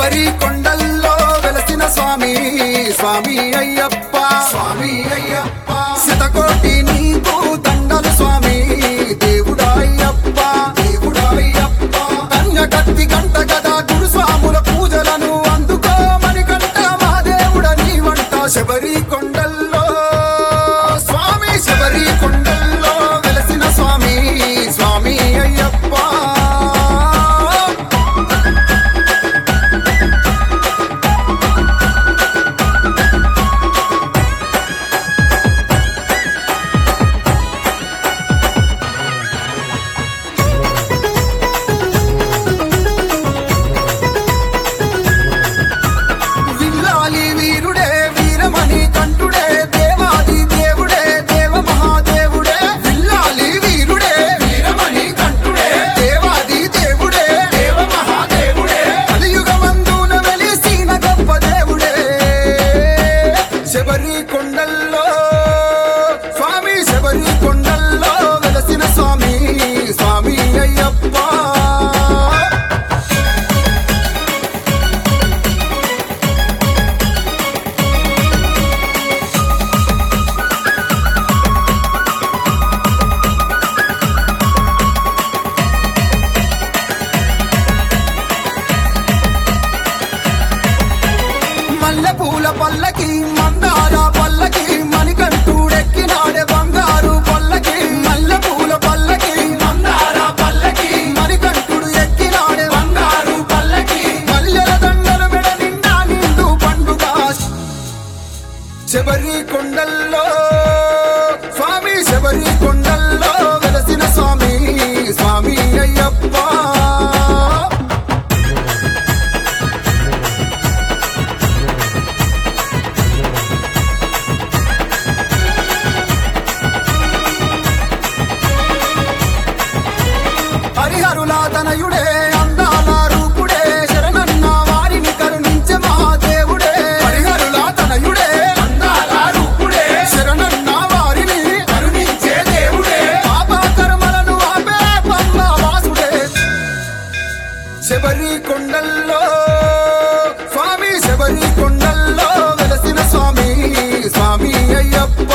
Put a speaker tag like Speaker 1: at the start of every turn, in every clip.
Speaker 1: శబరి కొండల్లో వెలసిన స్వామి స్వామి అయ్యప్ప స్వామి అయ్యప్ప శతకోటి నీకు దండలు స్వామి దేవుడా అయ్యప్ప దేవుడా అయ్యప్ప కన్య కత్తి గంట గదా గురు స్వాముల పూజలను అందుకోమని కంట మా దేవుడ నీ వంట శబరి కొండల్లో స్వామి శబరి కొండల్లో వెలసిన స్వామి స్వామి అయ్యప్ప విల్లాలి వీరుడే వీరమణి కంఠుడే దేవాది దేవుడే దేవ మహాదేవుడే విల్లాలి వీరుడే వీరమణి కంఠుడే దేవాది దేవుడే దేవ మహాదేవుడే కలియుగమందున వెలిసిన గొప్ప దేవుడే శబరి కొండల్లో స్వామి శబరి కొండల్లో వెలసిన స్వామి స్వామి అయ్యప్ప మల్లెపూల పల్లకి మందార పల్లకి మణికంఠుడెక్కినాడే బంగారు పల్లకి మల్లెపూల పల్లకి మందార పల్లకి మణికంఠుడు ఎక్కినాడే బంగారు పల్లకి మల్లెల దండలు మెడ నిండా నిండు పండుగ శబరి కొండల్లో స్వామి శబరి కొండల్లో వెలసిన స్వామి స్వామి అయ్యప్ప హరిహరులా తనయుడే అందాల రూపుడే శరణన్న వారిని కరుణించే మహాదేవుడే హరిహరులా తనయుడే అందాల రూపుడే శరణన్న వారిని కరుణించే దేవుడే పాప కర్మలను ఆపే పమ్మ వాసుడే శబరి కొండల్లో స్వామి శబరి కొండల్లో వెలసిన స్వామి స్వామి అయ్యప్ప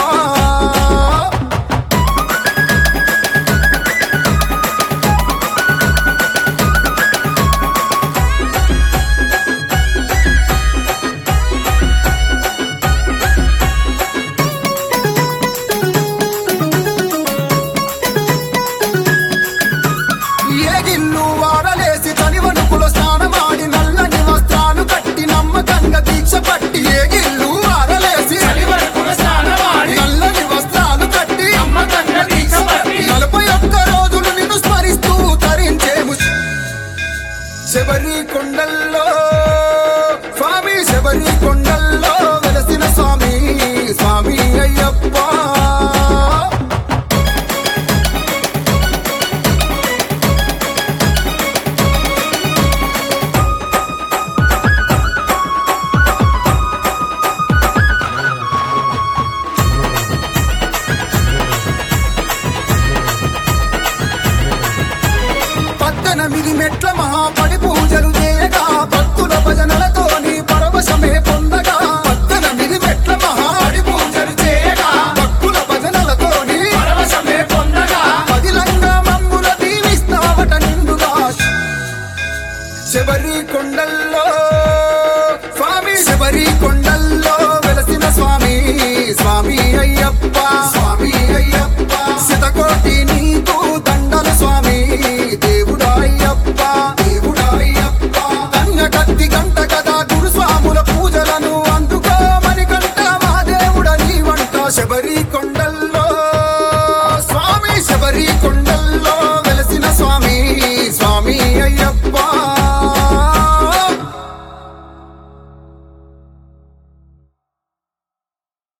Speaker 1: ఏగిల్లు వారలేసి తనివనుకుల స్నానమాడి నల్లని వస్త్రాలు కట్టి నమ్మకంగా దీక్ష పట్టి ఏగిల్లు వారలేసి
Speaker 2: తనివనుకుల స్నానమాడి
Speaker 1: నల్లని వస్త్రాలు కట్టి
Speaker 2: నమ్మకంగా దీక్ష పట్టి
Speaker 1: నలభై ఒక్క రోజులు నిన్ను స్మరిస్తూ తరించేము శబరి కొండల్లో స్వామి శబరి కొండల్లో వెలసిన స్వామి స్వామి అయ్యప్ప పద్దెనిమిది మెట్ల మహాపడి పూజలు చేయగా భక్తుల భజనలతోని పరవశమే పొందగా పద్దెనిమిది మెట్ల మహాపడి పూజలు చేయగా భక్తుల భజనలతోని
Speaker 2: పరవశమే పొందగా
Speaker 1: పదిలంగా మమ్ముల దీవిస్తావట నిండుగా శబరి కొండల్లో స్వామి శబరి కొండల్లో వెలసిన స్వామి స్వామి అయ్యప్ప